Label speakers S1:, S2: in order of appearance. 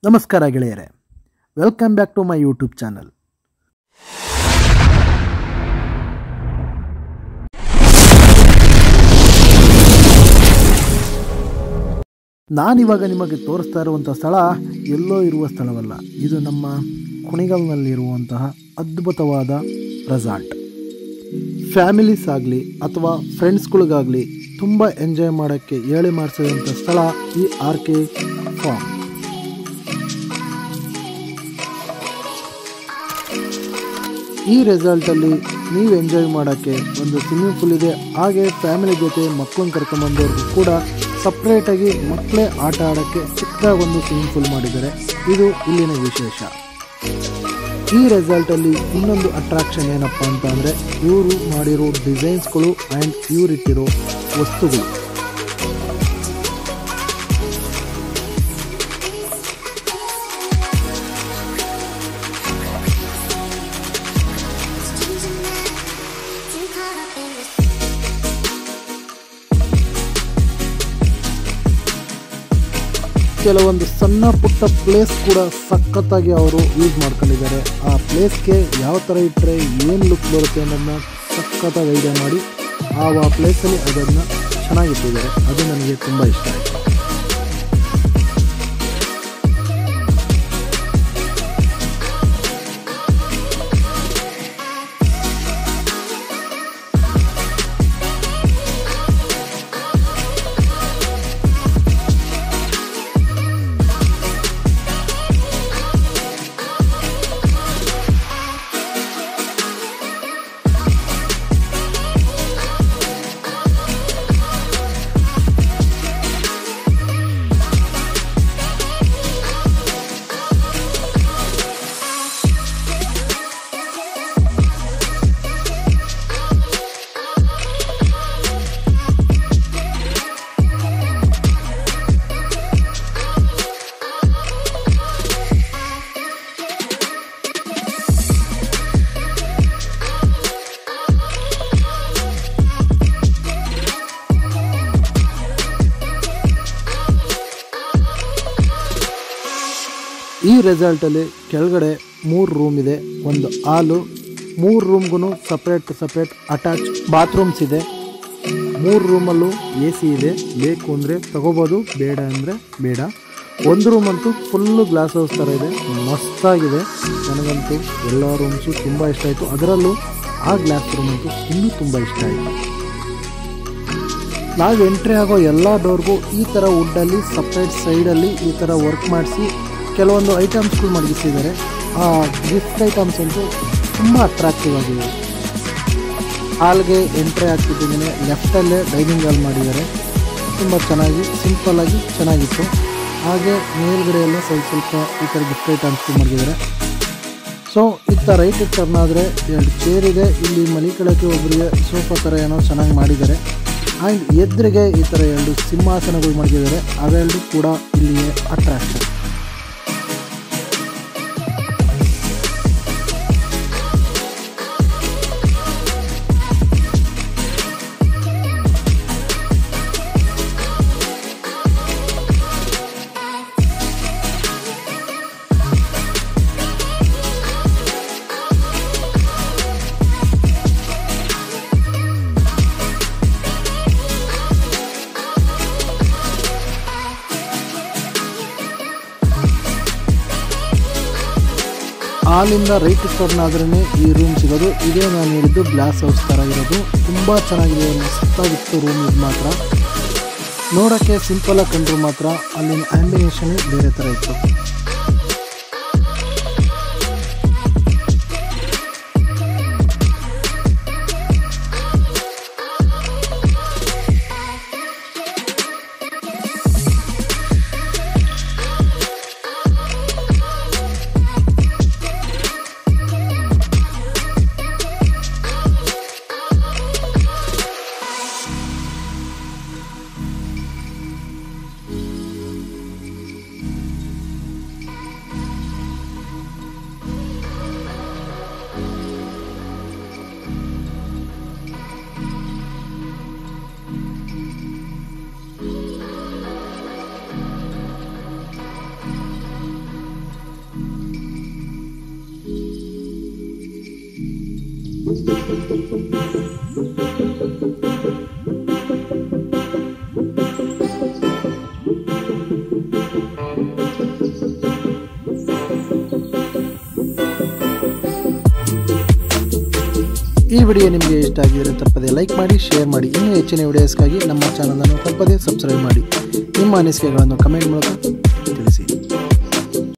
S1: ನಮಸ್ಕಾರ ಗೆಳೆಯರೆ welcome back to my YouTube channel ನಾನಿವಾಗ ನಿಮಗೆ ತೋರಿಸ್ತಾ ಇರುವಂಥ ಸ್ಥಳ ಎಲ್ಲೋ ಇರುವ ಸ್ಥಳವಲ್ಲ ಇದು ನಮ್ಮ ಕುಣಿಗಲ್ನಲ್ಲಿರುವಂತಹ ಅದ್ಭುತವಾದ ರೆಸಾರ್ಟ್ ಫ್ಯಾಮಿಲೀಸ್ ಆಗಲಿ ಅಥವಾ ಫ್ರೆಂಡ್ಸ್ಗಳಿಗಾಗಲಿ ತುಂಬ ಎಂಜಾಯ್ ಮಾಡೋಕ್ಕೆ ಹೇಳಿ ಮಾಡಿಸಿದಂಥ ಸ್ಥಳ ಈ ಆರ್ ಕೆ ಫಾರ್ಮ್ ಈ ರೆಸಾರ್ಟಲ್ಲಿ ನೀವು ಎಂಜಾಯ್ ಮಾಡೋಕ್ಕೆ ಒಂದು ಸ್ವಿಮ್ಮಿಂಗ್ ಪೂಲ್ ಇದೆ ಹಾಗೆ ಫ್ಯಾಮಿಲಿ ಜೊತೆ ಮಕ್ಕಳನ್ನ ಕರ್ಕೊಂಬಂದವ್ರಿಗೂ ಕೂಡ ಸಪ್ರೇಟಾಗಿ ಮಕ್ಕಳೇ ಆಟ ಆಡೋಕ್ಕೆ ಚಿಕ್ಕದಾಗಿ ಒಂದು ಸ್ವಿಮ್ಮಿಂಗ್ ಪೂಲ್ ಮಾಡಿದ್ದಾರೆ ಇದು ಇಲ್ಲಿನ ವಿಶೇಷ ಈ ರೆಸಾರ್ಟಲ್ಲಿ ಇನ್ನೊಂದು ಅಟ್ರಾಕ್ಷನ್ ಏನಪ್ಪ ಅಂತ ಅಂದರೆ ಇವರು ಮಾಡಿರೋ ಡಿಸೈನ್ಸ್ಗಳು ಆ್ಯಂಡ್ ಇವರಿಟ್ಟಿರೋ ವಸ್ತುಗಳು ಕೆಲವೊಂದು ಸಣ್ಣ ಪುಟ್ಟ ಪ್ಲೇಸ್ ಕೂಡ ಸಖತ್ತಾಗಿ ಅವರು ಯೂಸ್ ಮಾಡ್ಕೊಂಡಿದ್ದಾರೆ ಆ ಪ್ಲೇಸ್ಗೆ ಯಾವ ಥರ ಇಟ್ಟರೆ ಏನು ಲುಕ್ ಬರುತ್ತೆ ಅನ್ನೋದನ್ನ ಸಖತ್ತಾಗಿ ಐಡಿಯಾ ಮಾಡಿ ಆ ಆ ಪ್ಲೇಸಲ್ಲಿ ಅದನ್ನು ಚೆನ್ನಾಗಿಟ್ಟಿದ್ದಾರೆ ಅದು ನನಗೆ ತುಂಬ ಇಷ್ಟ ಆಯಿತು ಈ ರೆಸಾರ್ಟಲ್ಲಿ ಕೆಳಗಡೆ ಮೂರು ರೂಮ್ ಇದೆ ಒಂದು ಹಾಲು ಮೂರು ರೂಮ್ಗೂ ಸಪ್ರೇಟ್ ಸಪ್ರೇಟ್ ಅಟ್ಯಾಚ್ ಬಾತ್ರೂಮ್ಸ್ ಇದೆ ಮೂರು ರೂಮಲ್ಲೂ ಎ ಸಿ ಇದೆ ಬೇಕು ಅಂದರೆ ತಗೋಬೋದು ಬೇಡ ಅಂದರೆ ಬೇಡ ಒಂದು ರೂಮ್ ಅಂತೂ ಫುಲ್ಲು ಗ್ಲಾಸ್ ಹೌಸ್ ಥರ ಇದೆ ಮಸ್ತಾಗಿದೆ ನನಗಂತೂ ಎಲ್ಲ ರೂಮ್ಸು ತುಂಬ ಇಷ್ಟ ಆಯಿತು ಅದರಲ್ಲೂ ಆ ಗ್ಲಾಸ್ ರೂಮ್ ಅಂತೂ ಇನ್ನೂ ತುಂಬ ಇಷ್ಟ ಆಯಿತು ನಾವು ಎಂಟ್ರಿ ಆಗೋ ಎಲ್ಲ ಡೋರ್ಗೂ ಈ ಥರ ವುಡ್ಡಲ್ಲಿ ಸಪ್ರೇಟ್ ಸೈಡಲ್ಲಿ ಈ ಥರ ವರ್ಕ್ ಮಾಡಿಸಿ ಕೆಲವೊಂದು ಐಟಮ್ಸ್ಗಳು ಮಡಗಿಸಿದ್ದಾರೆ ಆ ಗಿಫ್ಟ್ ಐಟಮ್ಸ್ ಅಂತೂ ತುಂಬ ಅಟ್ರಾಕ್ಟಿವ್ ಆಗಿದೆ ಹಾಲ್ಗೆ ಎಂಟ್ರಿ ಆಗ್ತಿದ್ದೀನಿ ಲೆಫ್ಟಲ್ಲೇ ಡೈನಿಂಗ್ ಹಾಲ್ ಮಾಡಿದ್ದಾರೆ ತುಂಬ ಚೆನ್ನಾಗಿ ಸಿಂಪಲ್ಲಾಗಿ ಚೆನ್ನಾಗಿತ್ತು ಹಾಗೆ ಮೇಲ್ಗಡೆ ಎಲ್ಲ ಸ್ವಲ್ಪ ಸ್ವಲ್ಪ ಈ ಥರ ಗಿಫ್ಟ್ ಐಟಮ್ಸ್ಗಳು ಮಡಗಿದ್ದಾರೆ ಸೊ ಇತ್ತ ರೈಟ್ ಟರ್ನ್ ಆದರೆ ಎರಡು ಚೇರ್ ಇದೆ ಇಲ್ಲಿ ಮಲಿಕಳಕ್ಕೆ ಒಬ್ಬರಿಗೆ ಸೋಫಾ ಥರ ಏನೋ ಚೆನ್ನಾಗಿ ಮಾಡಿದ್ದಾರೆ ಆ್ಯಂಡ್ ಎದುರಿಗೆ ಈ ಥರ ಎರಡು ಸಿಂಹಾಸನಗಳು ಮಡಗಿದ್ದಾರೆ ಅವೆರಡು ಕೂಡ ಇಲ್ಲಿಯೇ ಅಟ್ರಾಕ್ಷನ್ ಹಾಲಿಂದ ರೈಟ್ ಟರ್ನ್ ಆದ್ರೇ ಈ ರೂಮ್ ಸಿಗೋದು ಇದೇ ನಾನು ಹೇಳಿದ್ದು ಗ್ಲಾಸ್ ಹೌಸ್ ಥರ ಇರೋದು ತುಂಬ ಚೆನ್ನಾಗಿದೆ ಮಸ್ತಾಗಿತ್ತು ರೂಮ್ ಇದು ಮಾತ್ರ ನೋಡೋಕ್ಕೆ ಸಿಂಪಲಾಗಿ ಕಂಡ್ರು ಮಾತ್ರ ಅಲ್ಲಿನ ಆ್ಯಂಬಿನೇಷನ್ ಬೇರೆ ಥರ ಇತ್ತು ಈ ವಿಡಿಯೋ ನಿಮಗೆ ಇಷ್ಟ ಆಗಿದರೆ ತಪ್ಪದೆ ಲೈಕ್ ಮಾಡಿ ಶೇರ್ ಮಾಡಿ ಇನ್ನೂ ಹೆಚ್ಚಿನ ವಿಡಿಯೋಸ್ಗಾಗಿ ನಮ್ಮ ಚಾನಲನ್ನು ತಪ್ಪದೇ ಸಬ್ಸ್ಕ್ರೈಬ್ ಮಾಡಿ ನಿಮ್ಮ ಅನಿಸಿಕೆಗಳನ್ನು ಕಮೆಂಟ್ ಮೂಲಕ